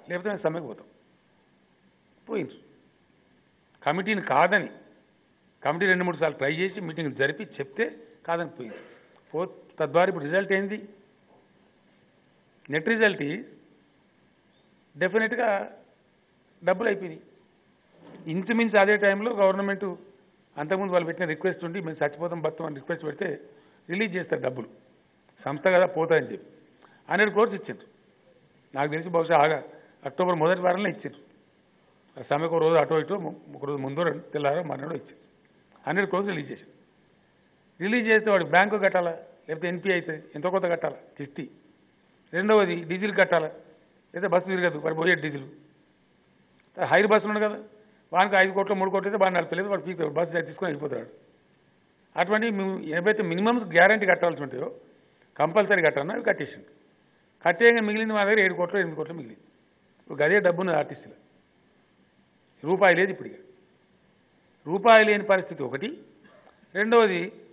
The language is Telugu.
లేకపోతే మేము సమ్మెకు పోతాం పోయింది కమిటీని కాదని కమిటీ రెండు మూడు సార్లు ట్రై చేసి మీటింగ్ జరిపి చెప్తే కాదని పోయింది పో తద్వారా ఇప్పుడు రిజల్ట్ ఏంది నెట్ రిజల్ట్ ఈ డెఫినెట్గా డబ్బులు అయిపోయినాయి ఇంచుమించు అదే టైంలో గవర్నమెంట్ అంతకుముందు వాళ్ళు పెట్టిన రిక్వెస్ట్ ఉండి మేము చచ్చిపోతాం బతాం అని రిక్వెస్ట్ పెడితే రిలీజ్ చేస్తారు డబ్బులు సంస్థ కదా పోతాయని చెప్పి హండ్రెడ్ కోర్స్ ఇచ్చారు నాకు తెలిసి బహుశా ఆగా అక్టోబర్ మొదటి వారంలో ఇచ్చారు ఆ సమ్మెకు ఒక రోజు అటో ఇటో ము- ఒక రోజు ముందు రెండు తెల్లారో మర్నాడో ఇచ్చారు హండ్రెడ్ కోర్స్ రిలీజ్ చేశారు రిలీజ్ చేస్తే వాడికి బ్యాంకు కట్టాలా లేకపోతే ఎన్పీ అవుతుంది ఎంతో కొంత కట్టాలా కిస్తీ రెండవది డీజిల్ కట్టాలా లేదా బస్సు తిరగదు వాడు పోయే డీజిల్ హైర్ బస్సులు ఉన్నాడు కదా వానికి ఐదు కోట్లు మూడు కోట్లు అయితే వాడు నడపలేదు వాడు పీక్ బస్సు తీసుకొని వెళ్ళిపోతాడు అటువంటి మేము ఏవైతే మినిమం గ్యారంటీ కట్టాల్సి ఉంటాయో కంపల్సరీ కట్టాలన్నా అవి కట్టేసిండు కట్టేయంగా మిగిలింది మా దగ్గర ఏడు కోట్లు ఎనిమిది కోట్లు మిగిలింది ఇప్పుడు గదే డబ్బున్నది ఆర్టిస్టులు రూపాయి లేదు ఇప్పుడు ఇక రూపాయి లేని పరిస్థితి ఒకటి రెండవది